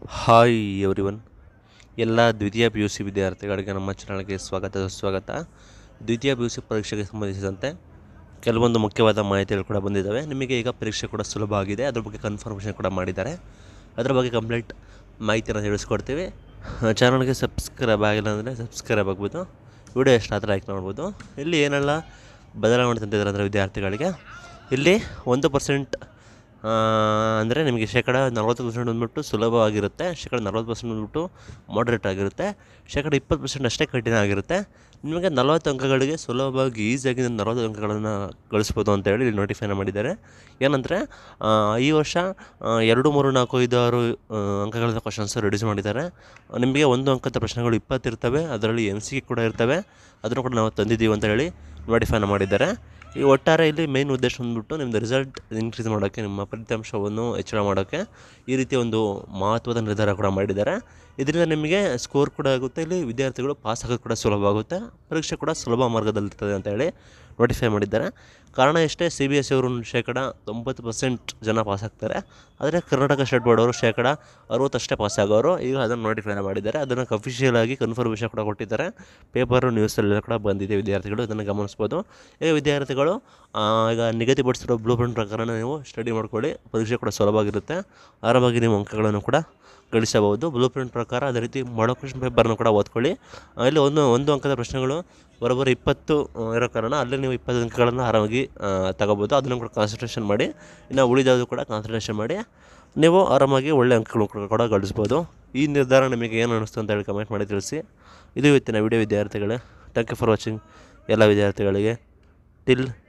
hi everyone ಎಲ್ಲ ದ್ವಿತೀಯ P U C ವಿದ್ಯಾರ್ಥಿಗಳಿಗೆ ನಮ್ಮ ಚಾನಲ್ಗೆ ಸ್ವಾಗತ ಸುಸ್ವಾಗತ ದ್ವಿತೀಯ ಪಿ ಯು ಸಿ ಪರೀಕ್ಷೆಗೆ ಸಂಬಂಧಿಸಿದಂತೆ ಕೆಲವೊಂದು ಮುಖ್ಯವಾದ ಮಾಹಿತಿಗಳು ಕೂಡ ಬಂದಿದ್ದಾವೆ ನಿಮಗೆ ಈಗ ಪರೀಕ್ಷೆ ಕೂಡ ಸುಲಭ ಆಗಿದೆ ಅದ್ರ ಬಗ್ಗೆ ಕನ್ಫರ್ಮೇಷನ್ ಕೂಡ ಮಾಡಿದ್ದಾರೆ ಅದರ ಬಗ್ಗೆ ಕಂಪ್ಲೀಟ್ ಮಾಹಿತಿಯನ್ನು ತಿಳಿಸ್ಕೊಡ್ತೀವಿ ಚಾನಲ್ಗೆ ಸಬ್ಸ್ಕ್ರೈಬ್ ಆಗಿಲ್ಲ ಅಂದರೆ ಸಬ್ಸ್ಕ್ರೈಬ್ ಆಗ್ಬೋದು ವಿಡಿಯೋ ಇಷ್ಟ ಆದರೆ ಲೈಕ್ ಮಾಡ್ಬೋದು ಇಲ್ಲಿ ಏನೆಲ್ಲ ಬದಲಾವಣೆ ತಂದಿದ್ದಾರೆ ಅಂದರೆ ವಿದ್ಯಾರ್ಥಿಗಳಿಗೆ ಇಲ್ಲಿ ಒಂದು ಪರ್ಸೆಂಟ್ ಅಂದರೆ ನಿಮಗೆ ಶೇಕಡ ನಲ್ವತ್ತು ಪರ್ಸೆಂಟ್ ಬಂದ್ಬಿಟ್ಟು ಸುಲಭವಾಗಿರುತ್ತೆ ಶೇಕಡ ನಲ್ವತ್ತು ಪರ್ಸೆಂಟ್ ಬಂದ್ಬಿಟ್ಟು ಮಾಡ್ರೇಟ್ ಆಗಿರುತ್ತೆ ಶೇಕಡ ಇಪ್ಪತ್ತು ಪರ್ಸೆಂಟ್ ಅಷ್ಟೇ ಕಠಿಣ ಆಗಿರುತ್ತೆ ನಿಮಗೆ ನಲ್ವತ್ತು ಅಂಕಗಳಿಗೆ ಸುಲಭವಾಗಿ ಈಸಿಯಾಗಿ ನಲ್ವತ್ತು ಅಂಕಗಳನ್ನು ಗಳಿಸ್ಬೋದು ಅಂತೇಳಿ ಇಲ್ಲಿ ನೋಟಿಫೈನ ಮಾಡಿದ್ದಾರೆ ಏನಂದರೆ ಈ ವರ್ಷ ಆ, ಎರಡು ಮೂರು ನಾಲ್ಕು ಐದು ಆರು ಆ, ಅಂಕಗಳ ಕ್ವಶನ್ಸ್ ರೆಡ್ಯೂಸ್ ಮಾಡಿದ್ದಾರೆ ನಿಮಗೆ ಒಂದು ಅಂಕದ ಪ್ರಶ್ನೆಗಳು ಇಪ್ಪತ್ತಿರ್ತವೆ ಅದರಲ್ಲಿ ಎಮ್ ಸಿ ಕೂಡ ಇರ್ತವೆ ಅದನ್ನು ಕೂಡ ನಾವು ತಂದಿದ್ದೀವಿ ಅಂತ ಹೇಳಿ ನೋಟಿಫೈನ ಮಾಡಿದ್ದಾರೆ ಈ ಒಟ್ಟಾರೆ ಇಲ್ಲಿ ಮೇನ್ ಉದ್ದೇಶ ಬಂದ್ಬಿಟ್ಟು ನಿಮ್ಮದು ರಿಸಲ್ಟ್ ಇನ್ಕ್ರೀಸ್ ಮಾಡೋಕ್ಕೆ ನಿಮ್ಮ ಫಲಿತಾಂಶವನ್ನು ಹೆಚ್ಚಳ ಮಾಡೋಕ್ಕೆ ಈ ರೀತಿಯ ಒಂದು ಮಹತ್ವದ ನಿರ್ಧಾರ ಕೂಡ ಮಾಡಿದ್ದಾರೆ ಇದರಿಂದ ನಿಮಗೆ ಸ್ಕೋರ್ ಕೂಡ ಆಗುತ್ತೆ ಇಲ್ಲಿ ವಿದ್ಯಾರ್ಥಿಗಳು ಪಾಸ್ ಆಗೋದು ಕೂಡ ಸುಲಭ ಆಗುತ್ತೆ ಪರೀಕ್ಷೆ ಕೂಡ ಸುಲಭ ಮಾರ್ಗದಲ್ಲಿರ್ತದೆ ಅಂತ ಹೇಳಿ ನೋಟಿಫೈ ಮಾಡಿದ್ದಾರೆ ಕಾರಣ ಎಷ್ಟೇ ಸಿ ಬಿ ಎಸ್ ಸಿ ಅವರು ಶೇಕಡ ತೊಂಬತ್ತು ಪರ್ಸೆಂಟ್ ಜನ ಪಾಸ್ ಆಗ್ತಾರೆ ಆದರೆ ಕರ್ನಾಟಕ ಸ್ಟೇಟ್ ಬೋರ್ಡ್ ಅವರು ಶೇಕಡ ಅರುವತ್ತಷ್ಟೇ ಪಾಸ್ ಆಗೋರು ಈಗ ಅದನ್ನು ನೋಟಿಫೈ ಮಾಡಿದ್ದಾರೆ ಅದನ್ನು ಅಫಿಷಿಯಲ್ ಆಗಿ ಕನ್ಫರ್ಮೇಷನ್ ಕೂಡ ಕೊಟ್ಟಿದ್ದಾರೆ ಪೇಪರು ನ್ಯೂಸಲ್ಲೆಲ್ಲ ಕೂಡ ಬಂದಿದೆ ವಿದ್ಯಾರ್ಥಿಗಳು ಇದನ್ನು ಗಮನಿಸ್ಬೋದು ಈಗ ವಿದ್ಯಾರ್ಥಿಗಳು ಆ, ಈಗ ನಿಗದಿಪಡಿಸಿರೋ ಬ್ಲೂ ಪ್ರಿಂಟ್ ಪ್ರಕಾರ ನೀವು ಸ್ಟಡಿ ಮಾಡ್ಕೊಳ್ಳಿ ಪರೀಕ್ಷೆ ಕೂಡ ಸುಲಭವಾಗಿರುತ್ತೆ ಆರಾಮಾಗಿ ನೀವು ಅಂಕಗಳನ್ನು ಕೂಡ ಗಳಿಸಬಹುದು ಬ್ಲೂ ಪ್ರಿಂಟ್ ಪ್ರಕಾರ ಅದೇ ರೀತಿ ಮಾಡೋ ಕ್ವಶನ್ ಪೇಪರ್ನ ಕೂಡ ಓದ್ಕೊಳ್ಳಿ ಆ, ಇಲ್ಲಿ ಒಂದು ಒಂದು ಅಂಕದ ಪ್ರಶ್ನೆಗಳು ಬರೋಬ್ಬರಿ ಇಪ್ಪತ್ತು ಆ, ಇರೋ ಕಾರಣ ಅಲ್ಲಿ ನೀವು ಇಪ್ಪತ್ತು ಅಂಕಗಳನ್ನು ಆರಾಮಾಗಿ ಆ, ತಗೋಬೋದು ಅದನ್ನು ಕೂಡ ಕಾನ್ಸಂಟ್ರೇಷನ್ ಮಾಡಿ ಇನ್ನು ಉಳಿದದ್ದು ಕೂಡ ಕಾನ್ಸಂಟ್ರೇಷನ್ ಮಾಡಿ ನೀವು ಆರಾಮಾಗಿ ಒಳ್ಳೆ ಅಂಕಗಳು ಕೂಡ- ಕೂಡ ಗಳಿಸ್ಬೋದು ಈ ನಿರ್ಧಾರ ನಿಮಗೆ ಏನು ಅನ್ನಿಸ್ತು ಅಂತ ಹೇಳಿ ಕಮೆಂಟ್ ಮಾಡಿ ತಿಳಿಸಿ ಇದು ಇವತ್ತಿನ ವಿಡಿಯೋ ವಿದ್ಯಾರ್ಥಿಗಳೇ ಥ್ಯಾಂಕ್ ಯು ಫಾರ್ ವಾಚಿಂಗ್ ಎಲ್ಲ ವಿದ್ಯಾರ್ಥಿಗಳಿಗೆ ಟಿಲ್